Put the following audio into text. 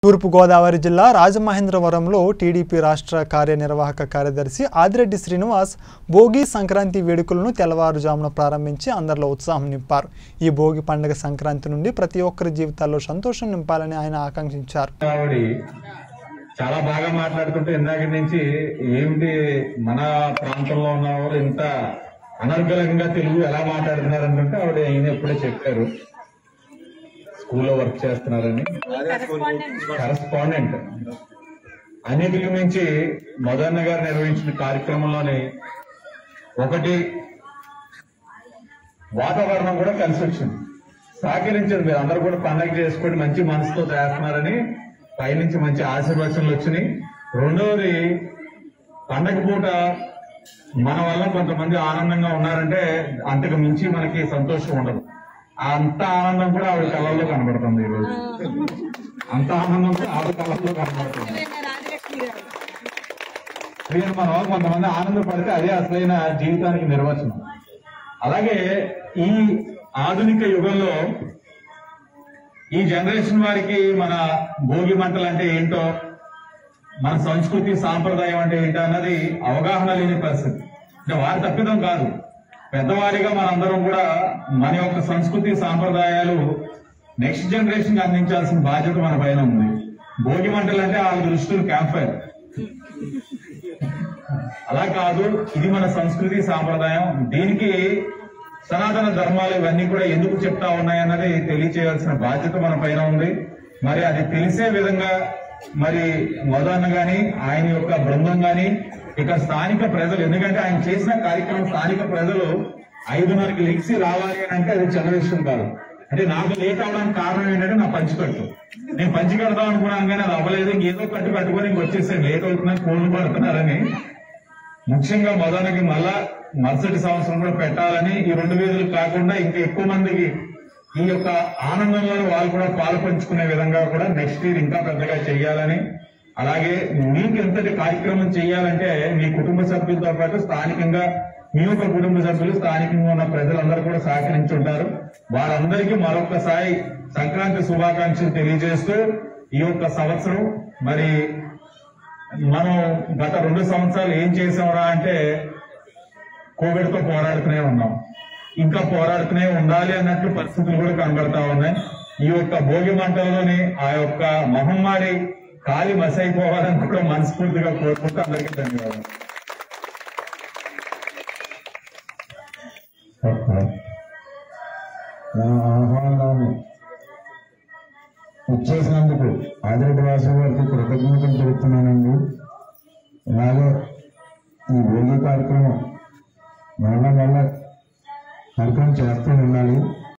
తూర్పుగోదావరి జిల్లా రాజమహేంద్రవరంలో టీడీపీ రాష్ట్ర కార్యనిర్వాహక కార్యదర్శి ఆదిరెడ్డి శ్రీనివాస్ భోగి సంక్రాంతి వేడుకలను తెల్లవారుజామున ప్రారంభించి అందరిలో ఉత్సాహం నింపారు ఈ భోగి పండుగ సంక్రాంతి నుండి ప్రతి ఒక్కరి జీవితాల్లో సంతోషం నింపాలని ఆయన ఆకాంక్షించారు ఆవిడ చాలా బాగా మాట్లాడుతుంటే ఇందాక నుంచి ఏమిటి మన ప్రాంతంలో ఉన్న వాళ్ళు ఇంత అనర్గళంగా తెలుగు ఎలా మాట్లాడుతున్నారు అంటే ఆవిడ ఈయన ఎప్పుడే చెప్పారు స్కూల్లో వర్క్ చేస్తున్నారని కరెస్పాండెంట్ అన్నిటికి మించి మదన్న గారు నిర్వహించిన కార్యక్రమంలోని ఒకటి వాతావరణం కూడా కలిసి వచ్చింది సహకరించారు మీరు అందరూ కూడా పండగ చేసుకొని మంచి మనసుతో చేస్తున్నారని పైనుంచి మంచి ఆశీర్వచనలు వచ్చినాయి రెండవది పండగ పూట మన వల్ల కొంతమంది ఆనందంగా ఉన్నారంటే అంతకు మించి మనకి సంతోషం ఉండదు అంత ఆనందం కూడా ఆవిడ కళ్ళల్లో కనబడుతుంది ఈ రోజు అంత ఆనందం కూడా ఆవిడ కళ్ళల్లో కనబడుతుంది నేను మనం కొంతమంది ఆనందపడితే అదే అసలైన జీవితానికి నిర్వచనం అలాగే ఈ ఆధునిక యుగంలో ఈ జనరేషన్ వారికి మన భోగి మంటలు అంటే ఏంటో మన సంస్కృతి సాంప్రదాయం అంటే ఏంటో అన్నది అవగాహన లేని పరిస్థితి అంటే వారి తప్పిదం కాదు పెద్దవారిగా మనందరం కూడా మన యొక్క సంస్కృతి సాంప్రదాయాలు నెక్స్ట్ జనరేషన్ అందించాల్సిన బాధ్యత మన పైన ఉంది భోగి మంటలు అంటే వాళ్ళ దృష్టిలో క్యాంప్ ఫైర్ అలా కాదు ఇది మన సంస్కృతి సాంప్రదాయం దీనికి సనాతన ధర్మాలు ఇవన్నీ కూడా ఎందుకు చెప్తా ఉన్నాయన్నది తెలియచేయాల్సిన బాధ్యత మన పైన ఉంది మరి అది తెలిసే విధంగా మరి మదన్న గాని ఆయన యొక్క బృందం గాని ఇక్కడ స్థానిక ప్రజలు ఎందుకంటే ఆయన చేసిన కార్యక్రమం స్థానిక ప్రజలు ఐదున్నరకి లెక్సి రావాలి అని అంటే అది చిన్న విషయం కాదు అంటే నాకు లేట్ అవడానికి కారణం ఏంటంటే నా పంచికట్టు నేను పంచి కడదాం అనుకున్నాను కానీ అది అవ్వలేదు ఇంకేదో కట్టు కట్టుకొని ఇంక వచ్చేసాను లేట్ అవుతుందని ఫోన్లు పడుతున్నారని ముఖ్యంగా మొదలకి మళ్ళా మరుసటి సంవత్సరం కూడా పెట్టాలని ఈ రెండు వీధులు కాకుండా ఇంకా ఎక్కువ మందికి ఈ యొక్క ఆనందంలో వాళ్ళు కూడా పాలు పంచుకునే విధంగా కూడా నెక్స్ట్ ఇయర్ ఇంకా పెద్దగా చేయాలని అలాగే మీకు ఎంతటి కార్యక్రమం చేయాలంటే మీ కుటుంబ సభ్యులతో పాటు స్థానికంగా మీ యొక్క కుటుంబ సభ్యులు స్థానికంగా ఉన్న ప్రజలందరూ కూడా సహకరించి ఉంటారు వారందరికీ మరొకసారి సంక్రాంతి శుభాకాంక్షలు తెలియజేస్తూ ఈ యొక్క సంవత్సరం మరి మనం గత రెండు సంవత్సరాలు ఏం చేసామరా అంటే కోవిడ్ తో పోరాడుతూనే ఉన్నాం ఇంకా పోరాడుతూనే ఉండాలి అన్నట్టు పరిస్థితులు కూడా కనబడతా ఉన్నాయి ఈ యొక్క భోగి మంటల్లోని ఆ యొక్క మహమ్మారి కాలి మసైపోవాలని కూడా మనస్ఫూర్తిగా కోరుకుంటూ అందరికీ ధన్యవాదాలు నా ఆహ్వానాన్ని ఇచ్చేసినందుకు ఆదిరెడ్డి వాసు గారికి కృతజ్ఞతలు తెలుపుతున్నానండి ఇలాగే ఈ భోగి కార్యక్రమం మళ్ళా మళ్ళా కార్యక్రమం చేస్తూ ఉండాలి